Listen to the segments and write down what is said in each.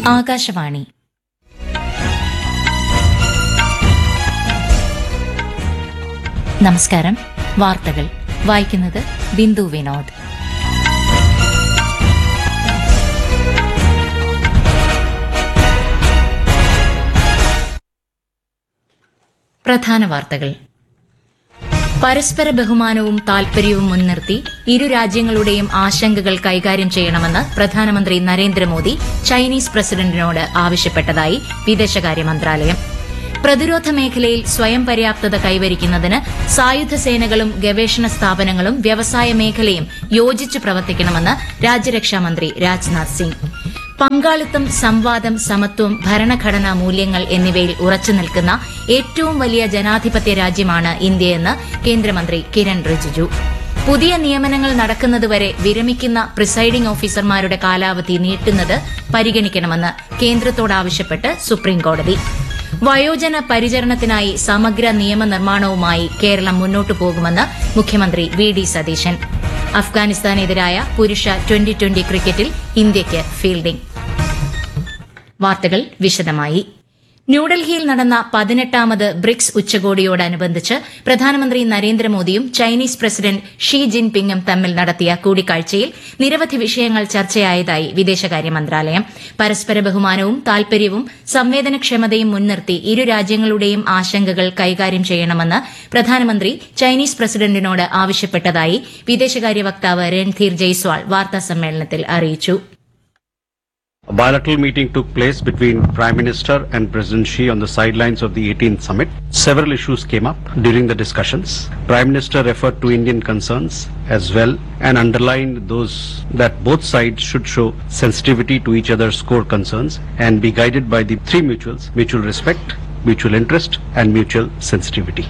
ആകാശവാണി നമസ്കാരം വാർത്തകൾ വായിക്കുന്നത് ബിന്ദു വിനോദ് പ്രധാന വാർത്തകൾ പരസ്പര ബഹുമാനവും താൽപര്യവും മുൻനിർത്തി ഇരു രാജ്യങ്ങളുടെയും ആശങ്കകൾ കൈകാര്യം ചെയ്യണമെന്ന് പ്രധാനമന്ത്രി നരേന്ദ്രമോദി ചൈനീസ് പ്രസിഡന്റിനോട് ആവശ്യപ്പെട്ടതായി വിദേശകാര്യ മന്ത്രാലയം പ്രതിരോധ മേഖലയിൽ സ്വയം പര്യാപ്തത കൈവരിക്കുന്നതിന് സായുധ സേനകളും ഗവേഷണ സ്ഥാപനങ്ങളും വ്യവസായ മേഖലയും യോജിച്ച് പ്രവർത്തിക്കണമെന്ന് രാജ്യരക്ഷാമന്ത്രി രാജ്നാഥ് സിംഗ് പങ്കാളിത്തം സംവാദം സമത്വം ഭരണഘടനാ മൂല്യങ്ങൾ എന്നിവയിൽ ഉറച്ചു നിൽക്കുന്ന ഏറ്റവും വലിയ ജനാധിപത്യ രാജ്യമാണ് ഇന്ത്യയെന്ന് കേന്ദ്രമന്ത്രി കിരൺ റിജിജു പുതിയ നിയമനങ്ങൾ നടക്കുന്നതുവരെ വിരമിക്കുന്ന പ്രിസൈഡിംഗ് ഓഫീസർമാരുടെ കാലാവധി നീട്ടുന്നത് പരിഗണിക്കണമെന്ന് കേന്ദ്രത്തോടാവശ്യപ്പെട്ട് സുപ്രീംകോടതി വയോജന പരിചരണത്തിനായി സമഗ്ര നിയമനിർമ്മാണവുമായി കേരളം മുന്നോട്ടു പോകുമെന്ന് മുഖ്യമന്ത്രി വി ഡി സതീശൻ അഫ്ഗാനിസ്ഥാനെതിരായ പുരുഷ ട്വന്റി ട്വന്റി ക്രിക്കറ്റിൽ ഇന്ത്യയ്ക്ക് ഫീൽഡിംഗ് വാർത്തകൾ വിശദമായി ന്യൂഡൽഹിയിൽ നടന്ന പതിനെട്ടാമത് ബ്രിക്സ് ഉച്ചകോടിയോടനുബന്ധിച്ച് പ്രധാനമന്ത്രി നരേന്ദ്രമോദിയും ചൈനീസ് പ്രസിഡന്റ് ഷീ ജിൻപിങ്ങും തമ്മിൽ നടത്തിയ കൂടിക്കാഴ്ചയിൽ നിരവധി വിഷയങ്ങൾ ചർച്ചയായതായി വിദേശകാര്യ മന്ത്രാലയം പരസ്പര ബഹുമാനവും താൽപര്യവും സംവേദനക്ഷമതയും മുൻനിർത്തി ഇരു രാജ്യങ്ങളുടെയും ആശങ്കകൾ കൈകാര്യം ചെയ്യണമെന്ന് പ്രധാനമന്ത്രി ചൈനീസ് പ്രസിഡന്റിനോട് ആവശ്യപ്പെട്ടതായി വിദേശകാര്യ വക്താവ് രൺധീർ ജയ്സ്വാൾ വാർത്താസമ്മേളനത്തിൽ അറിയിച്ചു A bilateral meeting took place between Prime Minister and President Xi on the sidelines of the 18th summit. Several issues came up during the discussions. Prime Minister referred to Indian concerns as well and underlined those that both sides should show sensitivity to each other's core concerns and be guided by the three mutuals, mutual respect, mutual interest and mutual sensitivity.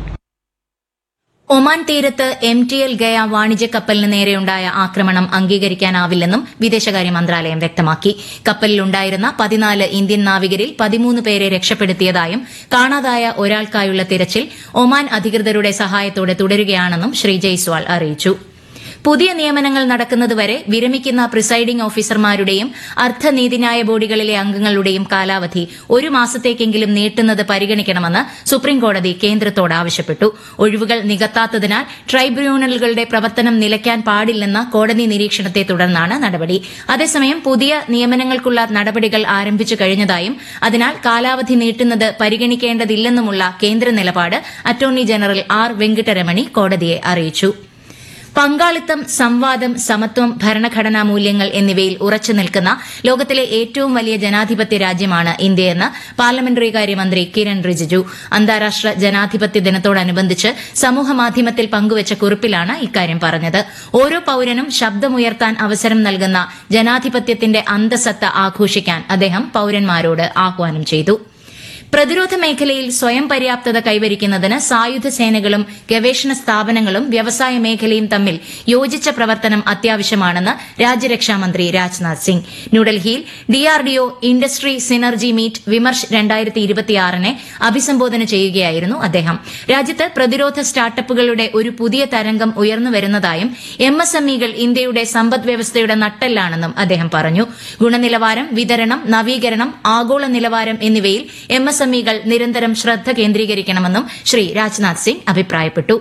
Oman തീരത്ത് M T L ഗയ വാണിജ്യ കപ്പലിന് നേരെയുണ്ടായ ആക്രമണം അംഗീകരിക്കാനാവില്ലെന്നും വിദേശകാര്യ മന്ത്രാലയം വ്യക്തമാക്കി കപ്പലിലുണ്ടായിരുന്ന പതിനാല് ഇന്ത്യൻ നാവികരിൽ പതിമൂന്ന് പേരെ രക്ഷപ്പെടുത്തിയതായും കാണാതായ ഒരാൾക്കായുള്ള തിരച്ചിൽ ഒമാൻ അധികൃതരുടെ സഹായത്തോടെ തുടരുകയാണെന്നും ശ്രീ ജയ്സ്വാൾ അറിയിച്ചു പുതിയ നിയമനങ്ങൾ നടക്കുന്നതുവരെ വിരമിക്കുന്ന പ്രിസൈഡിംഗ് ഓഫീസർമാരുടെയും അർദ്ധനീതിന്യായ ബോർഡുകളിലെ അംഗങ്ങളുടെയും കാലാവധി ഒരു മാസത്തേക്കെങ്കിലും നീട്ടുന്നത് പരിഗണിക്കണമെന്ന് സുപ്രീംകോടതി കേന്ദ്രത്തോട് ആവശ്യപ്പെട്ടു ഒഴിവുകൾ നികത്താത്തതിനാൽ ട്രൈബ്യൂണലുകളുടെ പ്രവർത്തനം നിലയ്ക്കാൻ പാടില്ലെന്ന കോടതി നിരീക്ഷണത്തെ തുടർന്നാണ് നടപടി അതേസമയം പുതിയ നിയമനങ്ങൾക്കുള്ള നടപടികൾ ആരംഭിച്ചു കഴിഞ്ഞതായും അതിനാൽ കാലാവധി നീട്ടുന്നത് പരിഗണിക്കേണ്ടതില്ലെന്നുമുള്ള കേന്ദ്ര നിലപാട് അറ്റോർണി ജനറൽ ആർ വെങ്കിട്ടരമണി കോടതിയെ അറിയിച്ചു പങ്കാളിത്തം സംവാദം സമത്വം ഭരണഘടനാ മൂല്യങ്ങൾ എന്നിവയിൽ ഉറച്ചു നിൽക്കുന്ന ലോകത്തിലെ ഏറ്റവും വലിയ ജനാധിപത്യ രാജ്യമാണ് ഇന്ത്യയെന്ന് പാർലമെന്ററി കാര്യമന്ത്രി കിരൺ റിജിജു അന്താരാഷ്ട്ര ജനാധിപത്യ ദിനത്തോടനുബന്ധിച്ച് സമൂഹമാധ്യമത്തിൽ പങ്കുവച്ച കുറിപ്പിലാണ് ഇക്കാര്യം പറഞ്ഞത് ഓരോ പൌരനും ശബ്ദമുയർത്താൻ അവസരം നൽകുന്ന ജനാധിപത്യത്തിന്റെ അന്തസത്ത ആഘോഷിക്കാൻ അദ്ദേഹം പൌരന്മാരോട് ആഹ്വാനം ചെയ്തു പ്രതിരോധ മേഖലയിൽ സ്വയം പര്യാപ്തത കൈവരിക്കുന്നതിന് സായുധ സേനകളും ഗവേഷണ സ്ഥാപനങ്ങളും വ്യവസായ മേഖലയും തമ്മിൽ യോജിച്ച പ്രവർത്തനം അത്യാവശ്യമാണെന്ന് രാജ്യരക്ഷാമന്ത്രി രാജ്നാഥ് സിംഗ് ന്യൂഡൽഹിയിൽ DRDO industry synergy meet Vimarsh രണ്ടായിരത്തി ഇരുപത്തിയാറിനെ അഭിസംബോധന ചെയ്യുകയായിരുന്നു അദ്ദേഹം രാജ്യത്ത് പ്രതിരോധ സ്റ്റാർട്ടപ്പുകളുടെ ഒരു പുതിയ തരംഗം ഉയർന്നുവരുന്നതായും എം എസ് എം ഇകൾ ഇന്ത്യയുടെ സമ്പദ് വ്യവസ്ഥയുടെ നട്ടെല്ലാണെന്നും അദ്ദേഹം പറഞ്ഞു ഗുണനിലവാരം വിതരണം നവീകരണം ആഗോള നിലവാരം എന്നിവയിൽ എം എസ് എം ഇകൾ നിരന്തരം ശ്രദ്ധ കേന്ദ്രീകരിക്കണമെന്നും ശ്രീ രാജ്നാഥ് സിംഗ് അഭിപ്രായപ്പെട്ടു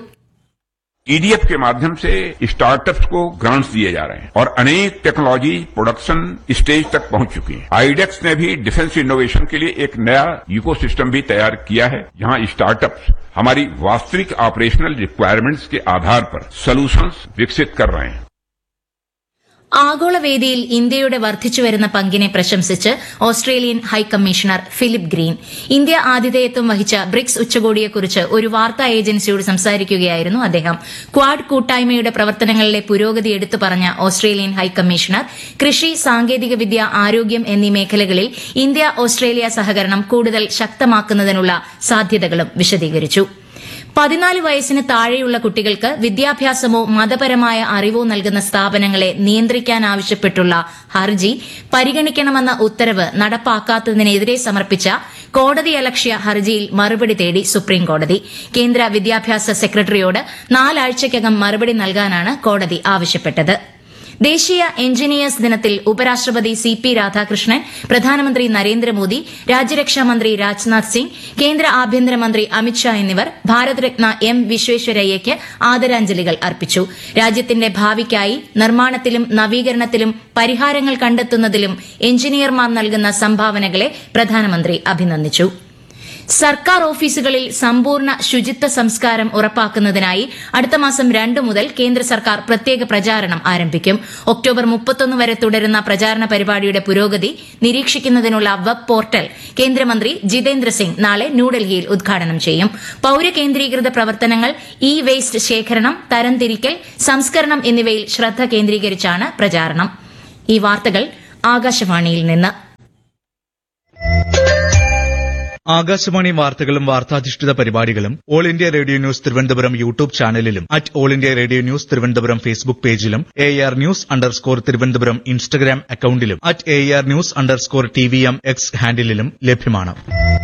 ईडीएफ के माध्यम से स्टार्टअप्स को ग्रांट्स दिए जा रहे हैं और अनेक टेक्नोलॉजी प्रोडक्शन स्टेज तक पहुंच चुकी है आईडेक्स ने भी डिफेंस इनोवेशन के लिए एक नया इकोसिस्टम भी तैयार किया है जहां स्टार्टअप्स हमारी वास्तविक ऑपरेशनल रिक्वायरमेंट्स के आधार पर सॉल्यूशंस विकसित कर रहे हैं ആഗോളവേദിയിൽ ഇന്ത്യയുടെ വർദ്ധിച്ചുവരുന്ന പങ്കിനെ പ്രശംസിച്ച് Australian high commissioner Philip Green India ആതിഥേയത്വം വഹിച്ച ബ്രിക്സ് ഉച്ചകോടിയെക്കുറിച്ച് ഒരു വാർത്താ ഏജൻസിയോട് സംസാരിക്കുകയായിരുന്നു അദ്ദേഹം ക്വാഡ് കൂട്ടായ്മയുടെ പ്രവർത്തനങ്ങളിലെ പുരോഗതി എടുത്തു പറഞ്ഞ ഓസ്ട്രേലിയൻ ഹൈക്കമ്മീഷണർ കൃഷി സാങ്കേതികവിദ്യ ആരോഗ്യം എന്നീ മേഖലകളിൽ ഇന്ത്യ ഓസ്ട്രേലിയ സഹകരണം കൂടുതൽ ശക്തമാക്കുന്നതിനുള്ള സാധ്യതകളും വിശദീകരിച്ചു പതിനാല് വയസ്സിന് താഴെയുള്ള കുട്ടികൾക്ക് വിദ്യാഭ്യാസമോ മതപരമായ അറിവോ നൽകുന്ന സ്ഥാപനങ്ങളെ നിയന്ത്രിക്കാനാവശ്യപ്പെട്ടുള്ള ഹർജി പരിഗണിക്കണമെന്ന ഉത്തരവ് നടപ്പാക്കാത്തതിനെതിരെ സമർപ്പിച്ച കോടതിയലക്ഷ്യ ഹർജിയിൽ മറുപടി തേടി സുപ്രീംകോടതി കേന്ദ്ര വിദ്യാഭ്യാസ സെക്രട്ടറിയോട് നാലാഴ്ചയ്ക്കകം മറുപടി നൽകാനാണ് കോടതി ആവശ്യപ്പെട്ടത് ദേശീയ എഞ്ചിനീയേഴ്സ് ദിനത്തിൽ ഉപരാഷ്ട്രപതി സി പി രാധാകൃഷ്ണൻ പ്രധാനമന്ത്രി നരേന്ദ്രമോദി രാജ്യരക്ഷാമന്ത്രി രാജ്നാഥ് സിംഗ് കേന്ദ്ര ആഭ്യന്തരമന്ത്രി അമിത്ഷാ എന്നിവർ ഭാരതരത്ന എം വിശ്വേശ്വരയ്യയ്ക്ക് ആദരാഞ്ജലികൾ അർപ്പിച്ചു രാജ്യത്തിന്റെ ഭാവിക്കായി നിർമ്മാണത്തിലും നവീകരണത്തിലും പരിഹാരങ്ങൾ കണ്ടെത്തുന്നതിലും എഞ്ചിനീയർമാർ നൽകുന്ന സംഭാവനകളെ പ്രധാനമന്ത്രി അഭിനന്ദിച്ചു സർക്കാർ ഓഫീസുകളിൽ സമ്പൂർണ്ണ ശുചിത്വ സംസ്കാരം ഉറപ്പാക്കുന്നതിനായി അടുത്ത മാസം രണ്ട് മുതൽ കേന്ദ്ര സർക്കാർ പ്രത്യേക പ്രചാരണം ആരംഭിക്കും ഒക്ടോബർ മുപ്പത്തൊന്ന് വരെ തുടരുന്ന പ്രചാരണ പരിപാടിയുടെ പുരോഗതി നിരീക്ഷിക്കുന്നതിനുള്ള വെബ് പോർട്ടൽ കേന്ദ്രമന്ത്രി ജിതേന്ദ്ര സിംഗ് നാളെ ന്യൂഡൽഹിയിൽ ഉദ്ഘാടനം ചെയ്യും പൌരകേന്ദ്രീകൃത പ്രവർത്തനങ്ങൾ ഇ വേസ്റ്റ് ശേഖരണം തരംതിരിക്കൽ സംസ്കരണം എന്നിവയിൽ ശ്രദ്ധ കേന്ദ്രീകരിച്ചാണ് പ്രചാരണം ഈ വാർത്തകൾ ആകാശവാണിയിൽ നിന്ന് ആകാശവാണി വാർത്തകളും വാർത്താധിഷ്ഠിത പരിപാടികളും all India radio news Thiruvananthapuram YouTube ചാനലിലും at all India radio news Thiruvananthapuram Facebook പേജിലും A R news underscore Thiruvananthapuram Instagram അക്കൌണ്ടിലും at A R news underscore T V M X ഹാൻഡിലും ലഭ്യമാണ്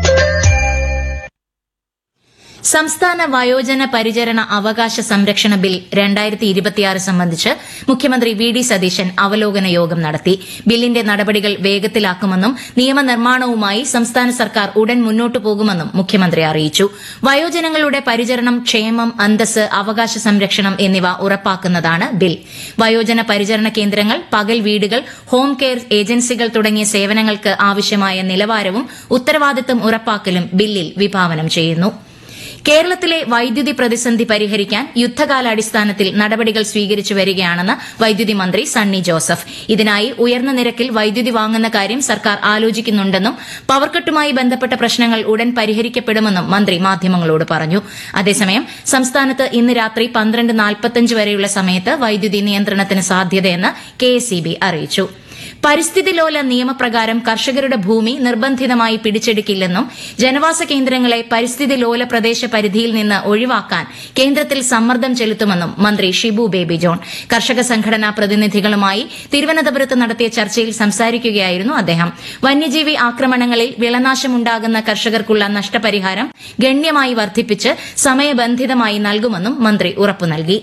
സംസ്ഥാന വയോജന പരിചരണ അവകാശ സംരക്ഷണ ബിൽ രണ്ടായിരത്തി ഇരുപത്തിയാറ് സംബന്ധിച്ച് മുഖ്യമന്ത്രി വി ഡി സതീശൻ അവലോകന യോഗം നടത്തി ബില്ലിന്റെ നടപടികൾ വേഗത്തിലാക്കുമെന്നും നിയമനിർമ്മാണവുമായി സംസ്ഥാന സർക്കാർ ഉടൻ മുന്നോട്ടു പോകുമെന്നും മുഖ്യമന്ത്രി അറിയിച്ചു വയോജനങ്ങളുടെ പരിചരണം ക്ഷേമം അന്തസ് അവകാശ സംരക്ഷണം എന്നിവ ഉറപ്പാക്കുന്നതാണ് ബിൽ വയോജന പരിചരണ കേന്ദ്രങ്ങൾ പകൽ വീടുകൾ ഹോം കെയർ ഏജൻസികൾ തുടങ്ങിയ സേവനങ്ങൾക്ക് ആവശ്യമായ നിലവാരവും ഉത്തരവാദിത്തം ഉറപ്പാക്കലും ബില്ലിൽ വിഭാവനം ചെയ്യുന്നു കേരളത്തിലെ വൈദ്യുതി പ്രതിസന്ധി പരിഹരിക്കാൻ യുദ്ധകാലാടിസ്ഥാനത്തിൽ നടപടികൾ സ്വീകരിച്ചു വരികയാണെന്ന് വൈദ്യുതി മന്ത്രി സണ്ണി ജോസഫ് ഇതിനായി ഉയർന്ന നിരക്കിൽ വൈദ്യുതി വാങ്ങുന്ന കാര്യം സർക്കാർ ആലോചിക്കുന്നുണ്ടെന്നും പവർകട്ടുമായി ബന്ധപ്പെട്ട പ്രശ്നങ്ങൾ ഉടൻ പരിഹരിക്കപ്പെടുമെന്നും മന്ത്രി മാധ്യമങ്ങളോട് പറഞ്ഞു അതേസമയം സംസ്ഥാനത്ത് ഇന്ന് രാത്രി പന്ത്രണ്ട് നാൽപ്പത്തഞ്ച് വരെയുള്ള സമയത്ത് വൈദ്യുതി നിയന്ത്രണത്തിന് സാധ്യതയെന്ന് കെഎസ്ഇബി അറിയിച്ചു പരിസ്ഥിതി ലോല നിയമപ്രകാരം കർഷകരുടെ ഭൂമി നിർബന്ധിതമായി പിടിച്ചെടുക്കില്ലെന്നും ജനവാസ കേന്ദ്രങ്ങളെ പരിസ്ഥിതി ലോല പ്രദേശ പരിധിയിൽ നിന്ന് ഒഴിവാക്കാൻ കേന്ദ്രത്തിൽ സമ്മർദ്ദം ചെലുത്തുമെന്നും മന്ത്രി ഷിബു ബേബി ജോൺ കർഷക സംഘടനാ പ്രതിനിധികളുമായി തിരുവനന്തപുരത്ത് നടത്തിയ ചർച്ചയിൽ സംസാരിക്കുകയായിരുന്നു അദ്ദേഹം വന്യജീവി ആക്രമണങ്ങളിൽ വിളനാശമുണ്ടാകുന്ന കർഷകർക്കുള്ള നഷ്ടപരിഹാരം ഗണ്യമായി വർദ്ധിപ്പിച്ച് സമയബന്ധിതമായി നൽകുമെന്നും മന്ത്രി ഉറപ്പു നൽകി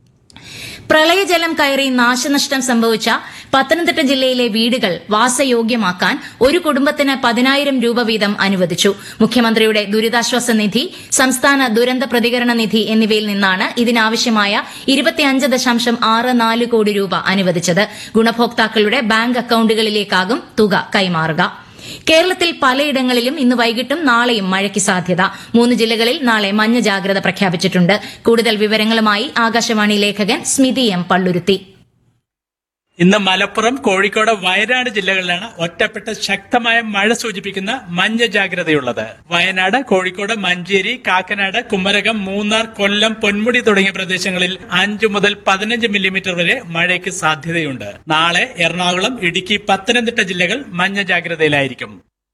പ്രളയജലം കയറി നാശനഷ്ടം സംഭവിച്ച പത്തനംതിട്ട ജില്ലയിലെ വീടുകൾ വാസയോഗ്യമാക്കാൻ ഒരു കുടുംബത്തിന് പതിനായിരം രൂപ വീതം അനുവദിച്ചു മുഖ്യമന്ത്രിയുടെ ദുരിതാശ്വാസ നിധി സംസ്ഥാന ദുരന്ത പ്രതികരണ നിധി എന്നിവയിൽ നിന്നാണ് ഇതിനാവശ്യമായ ഇരുപത്തിയഞ്ച് ദശാംശം ആറ് നാല് കോടി രൂപ അനുവദിച്ചത് ഗുണഭോക്താക്കളുടെ ബാങ്ക് അക്കൌണ്ടുകളിലേക്കാകും തുക കൈമാറുക കേരളത്തിൽ പലയിടങ്ങളിലും ഇന്ന് വൈകിട്ടും നാളെയും മഴയ്ക്ക് സാധ്യത മൂന്ന് ജില്ലകളിൽ നാളെ മഞ്ഞ ജാഗ്രത പ്രഖ്യാപിച്ചിട്ടുണ്ട് കൂടുതൽ വിവരങ്ങളുമായി ആകാശവാണി ലേഖകൻ സ്മിതി എം പള്ളുരുത്തി ഇന്ന് മലപ്പുറം കോഴിക്കോട് വയനാട് ജില്ലകളിലാണ് ഒറ്റപ്പെട്ട ശക്തമായ മഴ സൂചിപ്പിക്കുന്ന മഞ്ഞ ജാഗ്രതയുള്ളത് വയനാട് കോഴിക്കോട് മഞ്ചേരി കാക്കനാട് കുമരകം മൂന്നാർ കൊല്ലം പൊന്മുടി തുടങ്ങിയ പ്രദേശങ്ങളിൽ അഞ്ചു മുതൽ പതിനഞ്ച് മില്ലിമീറ്റർ വരെ മഴയ്ക്ക് സാധ്യതയുണ്ട് നാളെ എറണാകുളം ഇടുക്കി പത്തനംതിട്ട ജില്ലകൾ മഞ്ഞ ജാഗ്രതയിലായിരിക്കും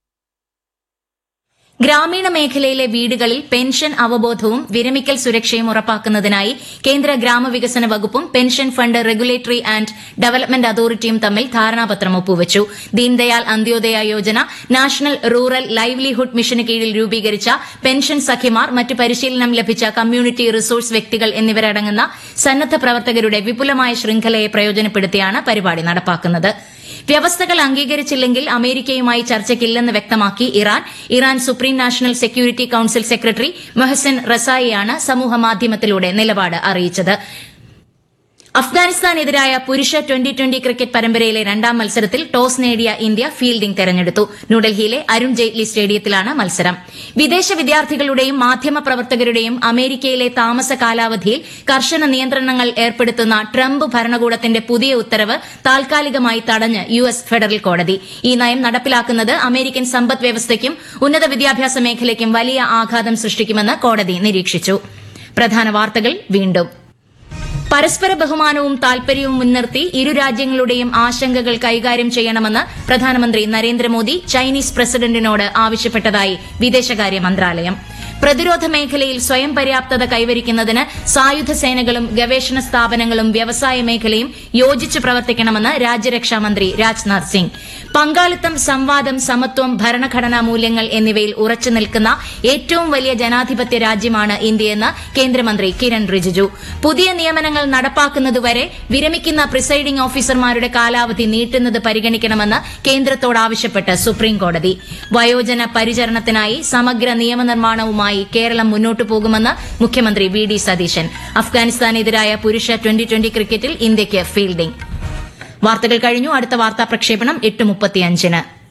ഗ്രാമീണ മേഖലയിലെ വീടുകളിൽ പെൻഷൻ അവബോധവും വിരമിക്കൽ സുരക്ഷയും ഉറപ്പാക്കുന്നതിനായി കേന്ദ്ര ഗ്രാമവികസന വകുപ്പും pension fund regulatory and development അതോറിറ്റിയും തമ്മിൽ ധാരണാപത്രം ഒപ്പുവച്ചു Deendayal Antyodaya Yojana national rural livelihood മിഷന് കീഴിൽ രൂപീകരിച്ച പെൻഷൻ സഖിമാർ മറ്റ് പരിശീലനം ലഭിച്ച കമ്മ്യൂണിറ്റി റിസോഴ്സ് വ്യക്തികൾ എന്നിവരടങ്ങുന്ന സന്നദ്ധ പ്രവർത്തകരുടെ വിപുലമായ ശൃംഖലയെ പ്രയോജനപ്പെടുത്തിയാണ് പരിപാടി നടപ്പാക്കുന്നത് വ്യവസ്ഥകൾ അംഗീകരിച്ചില്ലെങ്കിൽ അമേരിക്കയുമായി ചർച്ചയ്ക്കില്ലെന്ന് വ്യക്തമാക്കി Iran Iran supreme national security council secretary Mohsin റസായിയാണ് സമൂഹമാധ്യമത്തിലൂടെ നിലപാട് അറിയിച്ചത് അഫ്ഗാനിസ്ഥാനെതിരായ പുരുഷ ട്വന്റി ട്വന്റി ക്രിക്കറ്റ് പരമ്പരയിലെ രണ്ടാം മത്സരത്തിൽ ടോസ് നേടിയ ഇന്ത്യ ഫീൽഡിംഗ് തെരഞ്ഞെടുത്തു ന്യൂഡൽഹിയിലെ അരുൺ ജെയ്റ്റ്ലി സ്റ്റേഡിയത്തിലാണ് മത്സരം വിദേശ വിദ്യാർത്ഥികളുടെയും മാധ്യമപ്രവർത്തകരുടെയും അമേരിക്കയിലെ താമസ കാലാവധിയിൽ കർശന നിയന്ത്രണങ്ങൾ ഏർപ്പെടുത്തുന്ന ട്രംപ് ഭരണകൂടത്തിന്റെ പുതിയ ഉത്തരവ് താൽക്കാലികമായി തടഞ്ഞ് യു എസ് ഫെഡറൽ കോടതി ഈ നയം നടപ്പിലാക്കുന്നത് അമേരിക്കൻ സമ്പദ് വ്യവസ്ഥയ്ക്കും ഉന്നത വിദ്യാഭ്യാസ മേഖലയ്ക്കും വലിയ ആഘാതം സൃഷ്ടിക്കുമെന്ന് കോടതി നിരീക്ഷിച്ചു പ്രധാന വാർത്തകൾ വീണ്ടും പരസ്പര ബഹുമാനവും താൽപര്യവും മുൻനിർത്തി ഇരു രാജ്യങ്ങളുടെയും ആശങ്കകൾ കൈകാര്യം ചെയ്യണമെന്ന് പ്രധാനമന്ത്രി നരേന്ദ്രമോദി ചൈനീസ് പ്രസിഡന്റിനോട് ആവശ്യപ്പെട്ടതായി വിദേശകാര്യ മന്ത്രാലയം പ്രതിരോധ മേഖലയിൽ സ്വയം പര്യാപ്തത കൈവരിക്കുന്നതിന് സായുധ സേനകളും ഗവേഷണ സ്ഥാപനങ്ങളും വ്യവസായ മേഖലയും യോജിച്ച് പ്രവർത്തിക്കണമെന്ന് രാജ്യരക്ഷാ മന്ത്രി രാജ്നാഥ് സിംഗ് പങ്കാളിത്തം സംവാദം സമത്വം ഭരണഘടനാ മൂല്യങ്ങൾ എന്നിവയിൽ ഉറച്ചു നിൽക്കുന്ന ഏറ്റവും വലിയ ജനാധിപത്യ രാജ്യമാണ് ഇന്ത്യയെന്ന് കേന്ദ്രമന്ത്രി കിരൺ റിജിജു പുതിയ നിയമനങ്ങൾ നടപ്പാക്കുന്നതുവരെ വിരമിക്കുന്ന പ്രിസൈഡിംഗ് ഓഫീസർമാരുടെ കാലാവധി നീട്ടുന്നത് പരിഗണിക്കണമെന്ന് കേന്ദ്രത്തോട് ആവശ്യപ്പെട്ട് സുപ്രീംകോടതി വയോജന പരിചരണത്തിനായി സമഗ്ര നിയമനിർമ്മാണവുമായി കേരളം മുന്നോട്ടു പോകുമെന്ന് മുഖ്യമന്ത്രി വി ഡി സതീശൻ അഫ്ഗാനിസ്ഥാനെതിരായ പുരുഷ ട്വന്റി ട്വന്റി ക്രിക്കറ്റിൽ ഇന്ത്യയ്ക്ക് ഫീൽഡിംഗ് വാർത്തകൾ കഴിഞ്ഞു അടുത്ത വാർത്താ പ്രക്ഷേപണം എട്ട് മുപ്പത്തിയഞ്ചിന്